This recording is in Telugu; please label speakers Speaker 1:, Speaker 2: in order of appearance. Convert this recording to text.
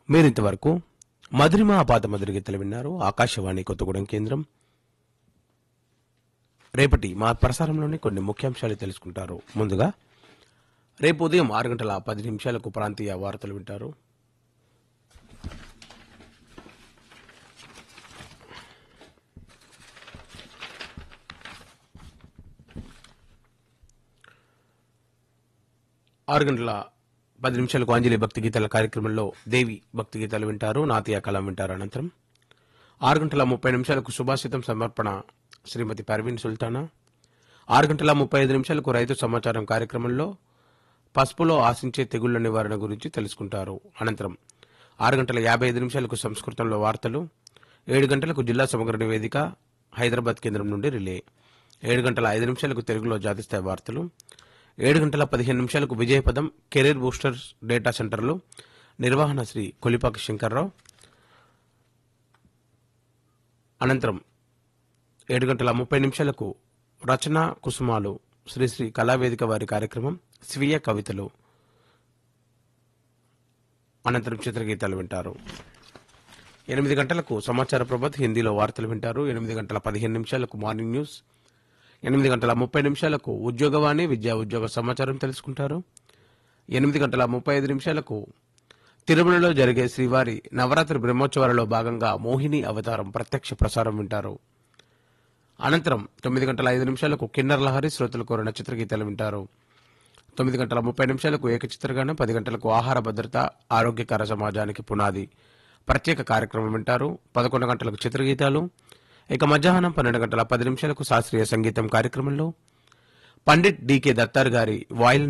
Speaker 1: మీరింతవరకు మధురిమ ఆపాత మధుర గీతలు విన్నారు ఆకాశవాణి కొత్తగూడెం కేంద్రం రేపటి మా ప్రసారంలోని కొన్ని ముఖ్యాంశాలు తెలుసుకుంటారు ముందుగా రేపు ఉదయం ఆరు గంటల పది నిమిషాలకు ప్రాంతీయ వార్తలు వింటారు ఆరు గంటల పది నిమిషాలకు అంజలి భక్తి గీతాల కార్యక్రమంలో దేవి భక్తి గీతాలు వింటారు నాతియా కళం వింటారు అనంతరం ఆరు గంటల ముప్పై నిమిషాలకు సుభాషితం సమర్పణ శ్రీమతి పర్వీన్ సుల్తానా ఆరు గంటల ముప్పై ఐదు నిమిషాలకు రైతు సమాచారం కార్యక్రమంలో పసుపులో ఆశించే తెగుళ్ల నివారణ గురించి తెలుసుకుంటారు అనంతరం ఆరు గంటల యాభై ఐదు నిమిషాలకు సంస్కృతంలో వార్తలు ఏడు గంటలకు జిల్లా సమగ్ర నివేదిక హైదరాబాద్ కేంద్రం నుండి రిలే ఏడు గంటల ఐదు నిమిషాలకు తెలుగులో జాతిస్థాయి వార్తలు ఏడు గంటల పదిహేను నిమిషాలకు విజయపదం కెరీర్ బూస్టర్స్ డేటా సెంటర్లు నిర్వహణ శ్రీ కొలిపాక శంకర్రావు అనంతరం ఏడు గంటల ముప్పై నిమిషాలకు రచన కుసుమాలు శ్రీ శ్రీ కళావేదిక వారి కార్యక్రమం స్వీయ కవితలు అనంతరం చిత్రగీతాలు వింటారు ఎనిమిది గంటలకు సమాచార ప్రభత్ హిందీలో వార్తలు వింటారు ఎనిమిది గంటల పదిహేను నిమిషాలకు మార్నింగ్ న్యూస్ ఎనిమిది గంటల ముప్పై నిమిషాలకు ఉద్యోగవాణి విద్యా ఉద్యోగ సమాచారం తెలుసుకుంటారు ఎనిమిది గంటల ముప్పై ఐదు నిమిషాలకు తిరుమలలో జరిగే శ్రీవారి నవరాత్రి బ్రహ్మోత్సవాలలో భాగంగా మోహిని అవతారం ప్రత్యక్ష ప్రసారం వింటారు అనంతరం తొమ్మిది గంటల ఐదు నిమిషాలకు కిన్నర్ లహరి శ్రోతలు కోరిన చిత్రగీతాలు వింటారు తొమ్మిది గంటల ముప్పై నిమిషాలకు ఏకచిత్రగానం పది గంటలకు ఆహార భద్రత ఆరోగ్యకర సమాజానికి పునాది ప్రత్యేక కార్యక్రమం వింటారు పదకొండు గంటలకు చిత్రగీతాలు ఇక మధ్యాహ్నం పన్నెండు గంటల పది నిమిషాలకు శాస్త్రీయ సంగీతం కార్యక్రమంలో పండిట్ డికే దత్తార్ గారి వాయిల్